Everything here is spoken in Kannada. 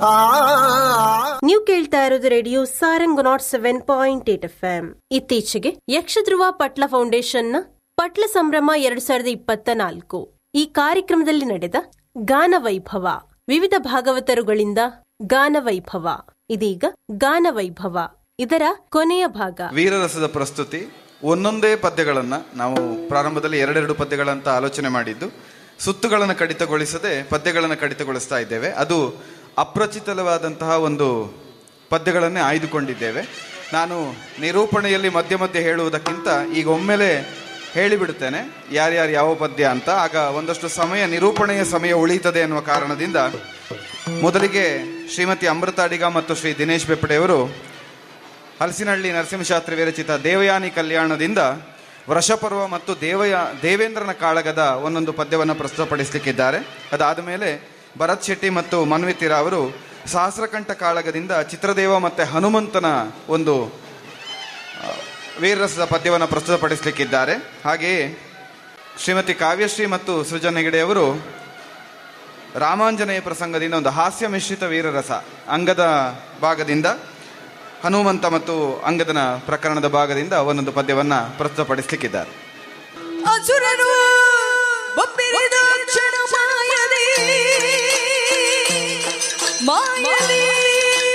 ನೀವು ಕೇಳ್ತಾ ಇರೋದು radio Sarang nought seven point eight F M ಇತ್ತೀಚೆಗೆ ಯಕ್ಷಧ್ರುವ ಪಟ್ಲ ಫೌಂಡೇಶನ್ನ ಪಟ್ಲ ಸಂಭ್ರಮ ಎರಡ್ ಸಾವಿರದ ಇಪ್ಪತ್ತ ನಾಲ್ಕು ಈ ಕಾರ್ಯಕ್ರಮದಲ್ಲಿ ನಡೆದ ಗಾನ ವೈಭವ ವಿವಿಧ ಭಾಗವತರುಗಳಿಂದ ಗಾನ ವೈಭವ ಇದೀಗ ಗಾನ ವೈಭವ ಇದರ ಕೊನೆಯ ಭಾಗ ವೀರರಸದ ಪ್ರಸ್ತುತಿ ಒಂದೊಂದೇ ಪದ್ಯಗಳನ್ನ ನಾವು ಪ್ರಾರಂಭದಲ್ಲಿ ಎರಡೆರಡು ಪದ್ಯಗಳಂತ ಆಲೋಚನೆ ಮಾಡಿದ್ದು ಸುತ್ತುಗಳನ್ನು ಕಡಿತಗೊಳಿಸದೆ ಪದ್ಯಗಳನ್ನು ಕಡಿತಗೊಳಿಸ್ತಾ ಇದ್ದೇವೆ ಅದು ಅಪ್ರಚಿತವಾದಂತಹ ಒಂದು ಪದ್ಯಗಳನ್ನೇ ಆಯ್ದುಕೊಂಡಿದ್ದೇವೆ ನಾನು ನಿರೂಪಣೆಯಲ್ಲಿ ಮಧ್ಯ ಮಧ್ಯೆ ಹೇಳುವುದಕ್ಕಿಂತ ಈಗ ಒಮ್ಮೆಲೆ ಹೇಳಿಬಿಡುತ್ತೇನೆ ಯಾರ್ಯಾರು ಯಾವ ಪದ್ಯ ಅಂತ ಆಗ ಒಂದಷ್ಟು ಸಮಯ ನಿರೂಪಣೆಯ ಸಮಯ ಉಳಿಯುತ್ತದೆ ಎನ್ನುವ ಕಾರಣದಿಂದ ಮೊದಲಿಗೆ ಶ್ರೀಮತಿ ಅಮೃತ ಅಡಿಗ ಮತ್ತು ಶ್ರೀ ದಿನೇಶ್ ಬೆಪ್ಪಡೆಯವರು ಹಲಸಿನಹಳ್ಳಿ ನರಸಿಂಹಶಾಸ್ತ್ರಿ ವಿರಚಿತ ದೇವಯಾನಿ ಕಲ್ಯಾಣದಿಂದ ವೃಷಪರ್ವ ಮತ್ತು ದೇವಯ ದೇವೇಂದ್ರನ ಕಾಳಗದ ಒಂದೊಂದು ಪದ್ಯವನ್ನು ಪ್ರಸ್ತುತಪಡಿಸಲಿಕ್ಕಿದ್ದಾರೆ ಅದಾದ ಮೇಲೆ ಭರತ್ ಶೆಟ್ಟಿ ಮತ್ತು ಮನ್ವಿತಿರ ಅವರು ಸಹಸ್ರಕಂಠ ಕಾಳಗದಿಂದ ಚಿತ್ರದೇವ ಮತ್ತು ಹನುಮಂತನ ಒಂದು ಆ, ವೀರರಸದ ಪದ್ಯವನ್ನು ಪ್ರಸ್ತುತಪಡಿಸಲಿಕ್ಕಿದ್ದಾರೆ ಹಾಗೆಯೇ ಶ್ರೀಮತಿ ಕಾವ್ಯಶ್ರೀ ಮತ್ತು ಸೃಜನ್ ಹೆಗಡೆಯವರು ರಾಮಾಂಜನೇಯ ಪ್ರಸಂಗದಿಂದ ಒಂದು ಹಾಸ್ಯ ಮಿಶ್ರಿತ ವೀರರಸ ಅಂಗದ ಭಾಗದಿಂದ ಹನುಮಂತ ಮತ್ತು ಅಂಗದನ ಪ್ರಕರಣದ ಭಾಗದಿಂದ ಒಂದೊಂದು ಪದ್ಯವನ್ನ ಪ್ರಸ್ತುತಪಡಿಸಲಿಕ್ಕಿದ್ದಾರೆ ಅಸುರನು ಬೊಬ್ಬಿರಿದ ಕ್ಷಣ ಮಾಯದಿ ಮಾಯದಿ